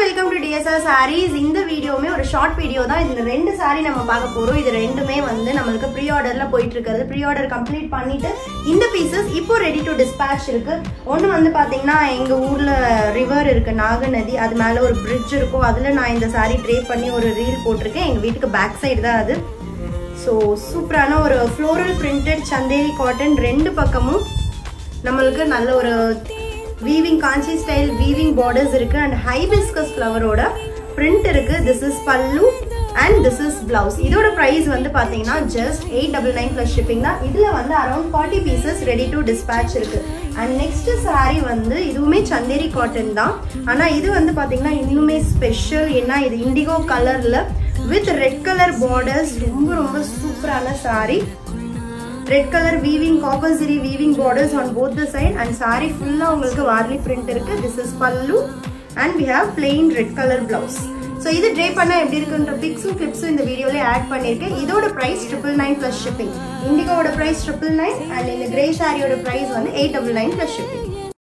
welcome to TSR saris இந்த வீடியோவுமே ஒரு ஷார்ட் வீடியோ தான் இதுல ரெண்டு சாரி நம்ம பார்க்க போறோம் இது ரெண்டுமே வந்து நம்மளுக்கு ப்ரீ ஆர்டர்ல போயிட்டு இருக்கிறது ப்ரீ ஆர்டர் கம்ப்ளீட் பண்ணிட்டு இந்த பீசஸ் இப்போ ரெடி டு டிஸ்பேச் இருக்கு ஒன்று வந்து பாத்தீங்கன்னா எங்க ஊர்ல ரிவர் இருக்கு நாகநதி அது மேல ஒரு பிரிட்ஜ் இருக்கும் அதுல நான் இந்த சாரி ட்ரே பண்ணி ஒரு ரீல் போட்டிருக்கேன் எங்க வீட்டுக்கு பேக் சைடு தான் அது ஸோ சூப்பரான ஒரு ஃப்ளோரல் பிரிண்டட் சந்தேரி காட்டன் ரெண்டு பக்கமும் நம்மளுக்கு நல்ல ஒரு weaving Kanchi style weaving borders இருக்கு அண்ட் ஹைபிஸ்கஸ் ஃப்ளவரோட பிரிண்ட் இருக்கு this is pallu and this is blouse இதோட ப்ரைஸ் வந்து பார்த்தீங்கன்னா just eight double nine plus shipping தான் இதில் வந்து around forty pieces ready to dispatch இருக்கு அண்ட் நெக்ஸ்ட் சாரீ வந்து இதுவுமே சந்தேரி காட்டன் தான் ஆனால் இது வந்து பார்த்தீங்கன்னா இன்னுமே ஸ்பெஷல் ஏன்னா இது இண்டிகோ கலரில் வித் ரெட் கலர் பார்டர்ஸ் ரொம்ப ரொம்ப சூப்பரான sari red colour weaving copper zari weaving borders on both the side and sari ஃபுல்லாக உங்களுக்கு வார்லி பிரிண்ட் இருக்கு this is pallu and we have plain red colour blouse so இது ட்ரே பண்ணால் எப்படி இருக்குன்ற பிக்ஸும் கிளிப்ஸும் இந்த வீடியோலேயே ஆட் பண்ணியிருக்கேன் இதோட price triple nine plus shipping இண்டிகோட ப்ரைஸ் ட்ரிபிள் நைன் அண்ட் இந்த கிரே சாரியோட ப்ரைஸ் வந்து eight double nine plus shipping